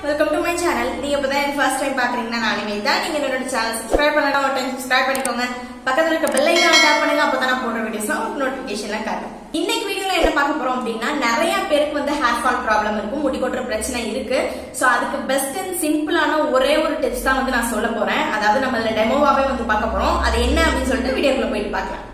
welcome to my channel நீங்க இப்பதான் first time பாக்குறீங்கன்னா நான் நிவேதா நீங்க என்னோட சேனல் சப்ஸ்கிரைப் பண்ணலாம் ஒரு டைம் சப்ஸ்கிரைப் பண்ணிக்கோங்க பக்கத்துல இருக்க பெல் ஐக்கான டேப் பண்ணுங்க அப்பதான் நான் போடுற வீடியோஸ்லாம் உங்களுக்கு நோட்டிபிகேஷன்ல காட்டும் இன்னைக்கு வீடியோல என்ன பார்க்க போறோம் அப்படின்னா நிறைய பேருக்கு வந்து ஹேர் ஃபால் ப்ராப்ளம் இருக்கும் முடி கொட்டுற பிரச்சனை இருக்கு சோ அதுக்கு பெஸ்ட் அண்ட் சிம்பிளான ஒரே ஒரு டிப்ஸ் தான் வந்து நான் சொல்ல போறேன் அதாவது நம்ம அதுல டெமோவாவே வந்து பார்க்க போறோம் அது என்ன அப்படின்னு சொல்லிட்டு வீடியோக்குள்ள போயிட்டு பார்க்கலாம்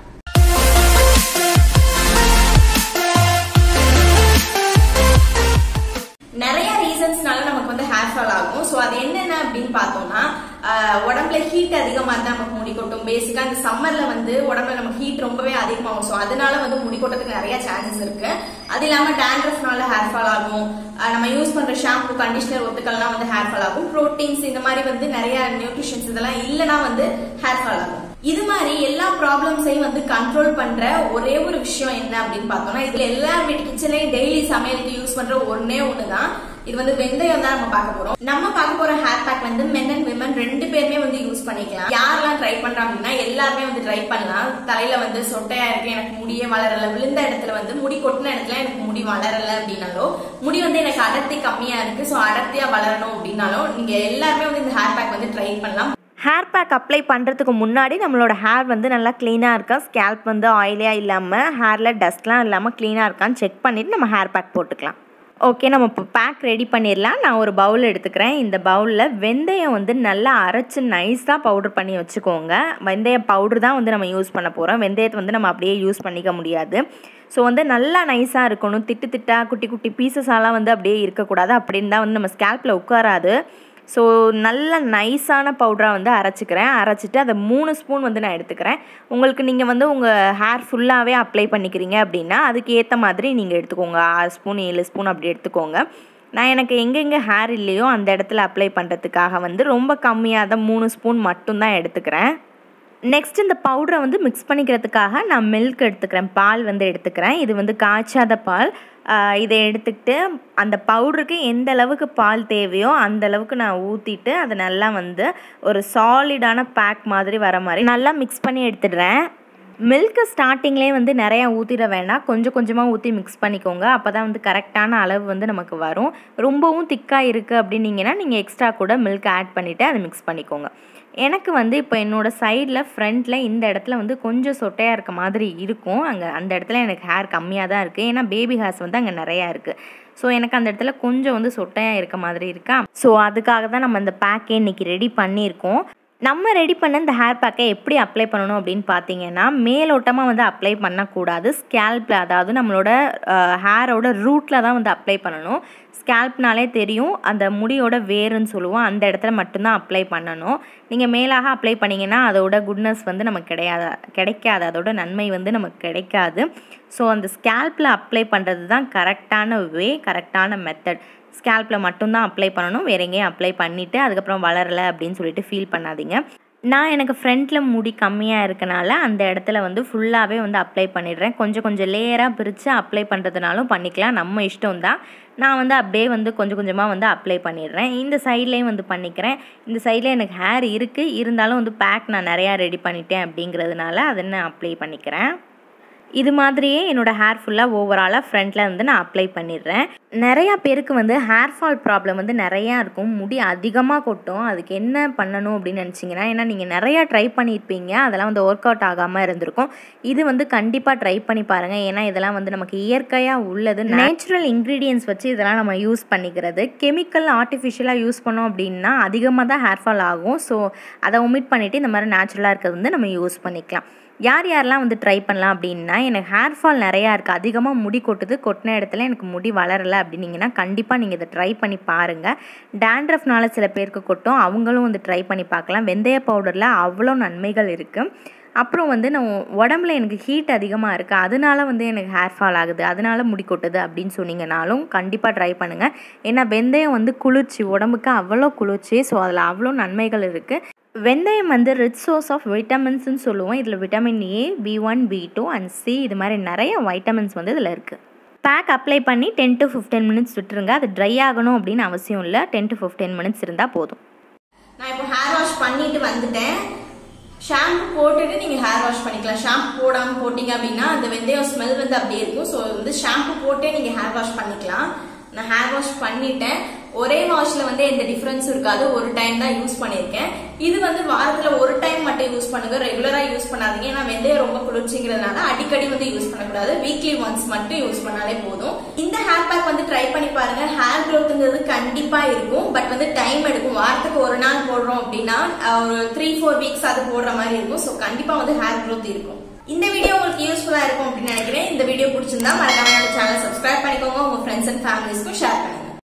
நிறைய ரீசன்ஸ்னால நமக்கு வந்து ஹேர் ஃபால் ஆகும் ஸோ அது என்னென்ன அப்படின்னு பார்த்தோம்னா ஆஹ் உடம்புல ஹீட் அதிகமாக இருந்தால் நமக்கு முடி கொட்டும் பேசிக்கா இந்த சம்மர்ல வந்து உடம்புல நமக்கு ஹீட் ரொம்பவே அதிகமாகும் ஸோ அதனால வந்து முடி கொட்டத்துக்கு நிறைய சான்சஸ் இருக்கு அது இல்லாம டேண்ட்ரஃப்னால ஹேர் ஃபால் ஆகும் ஆஹ் நம்ம யூஸ் பண்ற ஷாம்பு கண்டிஷனர் ஒத்துக்கள்லாம் வந்து ஹேர் ஃபால் ஆகும் ப்ரோட்டீன்ஸ் இந்த மாதிரி வந்து நிறைய நியூட்ரிஷன்ஸ் இதெல்லாம் இல்லைன்னா வந்து ஹேர் ஃபால் ஆகும் இது மாதிரி எல்லா ப்ராப்ளம்ஸையும் வந்து கண்ட்ரோல் பண்ற ஒரே ஒரு விஷயம் என்ன அப்படின்னு பார்த்தோம்னா இதுல எல்லார் வீட்டு கிச்சன்லயும் டெய்லி சமையலுக்கு யூஸ் பண்ற ஒன்னே ஒண்ணுதான் இது வந்து வெந்தயம் தான் நம்ம பார்க்க போறோம் நம்ம பார்க்க போற ஹேர் பேக் வந்து மென் அண்ட் விமன் ரெண்டு பேருமே வந்து யூஸ் பண்ணிக்கலாம் யாரெல்லாம் ட்ரை பண்றாங்க அப்படின்னா எல்லாருமே வந்து ட்ரை பண்ணலாம் தலையில வந்து சொட்டையா இருக்கு எனக்கு முடியே வளரல விழுந்த இடத்துல வந்து முடி கொட்டின இடத்துல எனக்கு முடி வளரல அப்படின்னாலோ முடி வந்து எனக்கு அடர்த்தி கம்மியா இருக்கு ஸோ அடர்த்தியா வளரணும் அப்படின்னாலும் நீங்க எல்லாருமே வந்து இந்த ஹேர் பேக் வந்து ட்ரை பண்ணலாம் ஹேர் பேக் அப்ளை பண்ணுறதுக்கு முன்னாடி நம்மளோட ஹேர் வந்து நல்லா க்ளீனாக இருக்கா ஸ்கேல்ப் வந்து ஆயிலியாக இல்லாமல் ஹேரில் டஸ்ட்லாம் இல்லாமல் க்ளீனாக இருக்கான்னு செக் பண்ணிவிட்டு நம்ம ஹேர் பேக் போட்டுக்கலாம் ஓகே நம்ம இப்போ பேக் ரெடி பண்ணிடலாம் நான் ஒரு பவுல் எடுத்துக்கிறேன் இந்த பவுலில் வெந்தயம் வந்து நல்லா அரைச்சி நைஸாக பவுடர் பண்ணி வச்சுக்கோங்க வெந்தய பவுடர் தான் வந்து நம்ம யூஸ் பண்ண போகிறோம் வெந்தயத்தை வந்து நம்ம அப்படியே யூஸ் பண்ணிக்க முடியாது ஸோ வந்து நல்லா நைஸாக இருக்கணும் திட்டு திட்டாக குட்டி குட்டி பீசஸாலாம் வந்து அப்படியே இருக்கக்கூடாது அப்படின்னு தான் வந்து நம்ம ஸ்கேல்பில் உட்காராது ஸோ நல்ல நைஸான பவுடராக வந்து அரைச்சிக்கிறேன் அரைச்சிட்டு அதை மூணு ஸ்பூன் வந்து நான் எடுத்துக்கிறேன் உங்களுக்கு நீங்கள் வந்து உங்கள் ஹேர் ஃபுல்லாகவே அப்ளை பண்ணிக்கிறீங்க அப்படின்னா அதுக்கு ஏற்ற மாதிரி நீங்கள் எடுத்துக்கோங்க ஆறு ஸ்பூன் ஏழு ஸ்பூன் அப்படி எடுத்துக்கோங்க நான் எனக்கு எங்கெங்கே ஹேர் இல்லையோ அந்த இடத்துல அப்ளை பண்ணுறதுக்காக வந்து ரொம்ப கம்மியாக தான் மூணு ஸ்பூன் மட்டும்தான் எடுத்துக்கிறேன் நெக்ஸ்ட் இந்த பவுடரை வந்து மிக்ஸ் பண்ணிக்கிறதுக்காக நான் மில்க் எடுத்துக்கிறேன் பால் வந்து எடுத்துக்கிறேன் இது வந்து காய்ச்சாத பால் இதை எடுத்துக்கிட்டு அந்த பவுடருக்கு எந்த அளவுக்கு பால் தேவையோ அந்த அளவுக்கு நான் ஊற்றிட்டு அதை நல்லா வந்து ஒரு சாலிடான பேக் மாதிரி வர மாதிரி நல்லா மிக்ஸ் பண்ணி எடுத்துடுறேன் மில்க்கு ஸ்டார்டிங்லேயே வந்து நிறையா ஊற்றிட வேண்டாம் கொஞ்சம் கொஞ்சமாக ஊற்றி மிக்ஸ் பண்ணிக்கோங்க அப்போ தான் வந்து கரெக்டான அளவு வந்து நமக்கு வரும் ரொம்பவும் திக்காக இருக்குது அப்படின்னீங்கன்னா நீங்கள் எக்ஸ்ட்ரா கூட மில்க் ஆட் பண்ணிவிட்டு அதை மிக்ஸ் பண்ணிக்கோங்க எனக்கு வந்து இப்போ என்னோடய சைடில் ஃப்ரண்ட்டில் இந்த இடத்துல வந்து கொஞ்சம் சொட்டையாக இருக்க மாதிரி இருக்கும் அங்கே அந்த இடத்துல எனக்கு ஹேர் கம்மியாக தான் இருக்குது ஏன்னா பேபி ஹேர்ஸ் வந்து அங்கே நிறையா இருக்குது ஸோ எனக்கு அந்த இடத்துல கொஞ்சம் வந்து சொட்டையாக இருக்க மாதிரி இருக்கா ஸோ அதுக்காக தான் நம்ம இந்த பேக்கே இன்றைக்கி ரெடி பண்ணியிருக்கோம் நம்ம ரெடி பண்ண இந்த ஹேர் பேக்கை எப்படி அப்ளை பண்ணணும் அப்படின்னு பார்த்தீங்கன்னா மேலோட்டமாக வந்து அப்ளை பண்ணக்கூடாது ஸ்கேல்பில் அதாவது நம்மளோட ஹேரோட ரூட்டில் தான் வந்து அப்ளை பண்ணணும் ஸ்கேல்ப்னாலே தெரியும் அந்த முடியோட வேருன்னு சொல்லுவோம் அந்த இடத்துல மட்டும்தான் அப்ளை பண்ணணும் நீங்கள் மேலாக அப்ளை பண்ணிங்கன்னா அதோட குட்னஸ் வந்து நமக்கு கிடையாது கிடைக்காது அதோட நன்மை வந்து நமக்கு கிடைக்காது ஸோ அந்த ஸ்கேல்பில் அப்ளை பண்ணுறது தான் கரெக்டான வே கரெக்டான மெத்தட் ஸ்கேல்பில் மட்டும்தான் அப்ளை பண்ணணும் வேற எங்கேயும் அப்ளை பண்ணிவிட்டு அதுக்கப்புறம் வளரலை அப்படின்னு சொல்லிட்டு ஃபீல் பண்ணாதீங்க நான் எனக்கு ஃப்ரண்ட்டில் முடி கம்மியாக இருக்கனால அந்த இடத்துல வந்து ஃபுல்லாகவே வந்து அப்ளை பண்ணிடுறேன் கொஞ்சம் கொஞ்சம் லேயராக பிரித்து அப்ளை பண்ணுறதுனாலும் பண்ணிக்கலாம் நம்ம இஷ்டம் தான் நான் வந்து அப்படியே வந்து கொஞ்சம் கொஞ்சமாக வந்து அப்ளை பண்ணிடுறேன் இந்த சைட்லேயும் வந்து பண்ணிக்கிறேன் இந்த சைடில் எனக்கு ஹேர் இருக்குது இருந்தாலும் வந்து பேக் நான் நிறையா ரெடி பண்ணிட்டேன் அப்படிங்கிறதுனால அதை நான் அப்ளை பண்ணிக்கிறேன் இது மாதிரியே என்னோடய ஹேர் ஃபுல்லாக ஓவராலாக ஃப்ரண்ட்டில் வந்து நான் அப்ளை பண்ணிடுறேன் நிறையா பேருக்கு வந்து ஹேர் ஃபால் ப்ராப்ளம் வந்து நிறையா இருக்கும் முடி அதிகமாக கொட்டும் அதுக்கு என்ன பண்ணணும் அப்படின்னு நினச்சிங்கன்னா ஏன்னா நீங்கள் நிறையா ட்ரை பண்ணியிருப்பீங்க அதெல்லாம் வந்து ஒர்க் அவுட் ஆகாமல் இருந்திருக்கும் இது வந்து கண்டிப்பாக ட்ரை பண்ணி பாருங்கள் ஏன்னா இதெல்லாம் வந்து நமக்கு இயற்கையாக உள்ளது நேச்சுரல் இன்க்ரீடியன்ஸ் வச்சு இதெல்லாம் நம்ம யூஸ் பண்ணிக்கிறது கெமிக்கல் ஆர்டிஃபிஷியலாக யூஸ் பண்ணோம் அப்படின்னா அதிகமாக தான் ஹேர் ஃபால் ஆகும் ஸோ அதை ஒமிட் பண்ணிவிட்டு இந்த மாதிரி நேச்சுரலாக இருக்கிறது வந்து நம்ம யூஸ் பண்ணிக்கலாம் யார் யாரெல்லாம் வந்து ட்ரை பண்ணலாம் அப்படின்னா எனக்கு ஹேர் ஃபால் நிறையா இருக்குது அதிகமாக முடி கொட்டுது கொட்டின இடத்துல எனக்கு முடி வளரலை அப்படின்னீங்கன்னா கண்டிப்பாக நீங்கள் இதை ட்ரை பண்ணி பாருங்கள் டேண்ட்ரஃப்னால சில பேருக்கு கொட்டும் அவங்களும் வந்து ட்ரை பண்ணி பார்க்கலாம் வெந்தய பவுடரில் அவ்வளோ நன்மைகள் இருக்குது அப்புறம் வந்து நான் உடம்புல எனக்கு ஹீட் அதிகமாக இருக்குது அதனால வந்து எனக்கு ஹேர் ஃபால் ஆகுது அதனால முடி கொட்டுது அப்படின்னு சொன்னீங்கனாலும் கண்டிப்பாக ட்ரை பண்ணுங்கள் ஏன்னா வெந்தயம் வந்து குளிர்ச்சி உடம்புக்கு அவ்வளோ குளிர்ச்சி ஸோ அதில் அவ்வளோ நன்மைகள் இருக்குது வெந்தயம் வந்து ரிச் சோர்ஸ் ஆஃப் விட்டமின்ஸ்னு சொல்லுவோம் இதில் vitamin A B one B two and C இது மாதிரி நிறைய வைட்டமின்ஸ் வந்து இதில் இருக்குது பேக் அப்ளை பண்ணி டென் டு ஃபிஃப்டீன் மினிட்ஸ் விட்டுருங்க அது ட்ரை ஆகணும் அப்படின்னு அவசியம் இல்லை டென் டு ஃபிஃப்டீன் மினிட்ஸ் இருந்தால் போதும் நான் இப்போ ஹேர் வாஷ் பண்ணிட்டு வந்துட்டேன் ஷாம்பு போட்டுட்டு நீங்க ஹேர் வாஷ் பண்ணிக்கலாம் ஷாம்பு போடாம போட்டீங்க அப்படின்னா அந்த வெந்தயம் ஸ்மெல் வந்து அப்படியே இருக்கும் ஸோ வந்து ஷாம்பு போட்டே நீங்க ஹேர் வாஷ் பண்ணிக்கலாம் நான் ஹேர் வாஷ் பண்ணிட்டேன் ஒரே வாஷ்ல வந்து எந்த டிஃபரன்ஸும் இருக்காது ஒரு டைம் தான் யூஸ் பண்ணிருக்கேன் இது வந்து வாரத்துல ஒரு டைம் மட்டும் யூஸ் பண்ணுங்க ரெகுலரா யூஸ் பண்ணாதீங்க ஏன்னா வெந்தயம் ரொம்ப குளிர்ச்சிங்கிறதுனால அடிக்கடி வந்து யூஸ் பண்ணக்கூடாது வீக்லி ஒன்ஸ் மட்டும் யூஸ் பண்ணாலே போதும் இந்த ஹேர் பேக் வந்து ட்ரை பண்ணி பாருங்க ஹேர் க்ரோத்துங்கிறது கண்டிப்பா இருக்கும் பட் வந்து டைம் எடுக்கும் வாரத்துக்கு ஒரு நாள் போடுறோம் அப்படின்னா அஹ், ஒரு த்ரீ ஃபோர் வீக்ஸ் அது போடுற மாதிரி இருக்கும் ஸோ கண்டிப்பா வந்து ஹேர் க்ரோத் இருக்கும் இந்த வீடியோ உங்களுக்கு யூஸ்ஃபுல்லா இருக்கும் அப்படின்னு நினைக்கிறேன் இந்த வீடியோ பிடிச்சிருந்தா மறக்காம என்னோட சேனல் சப்ஸ்கிரைப் பண்ணிக்கோங்க உங்க ஃப்ரெண்ட்ஸ் அண்ட் ஃபேமிலிஸ்க்கும் ஷேர் பண்ணுங்க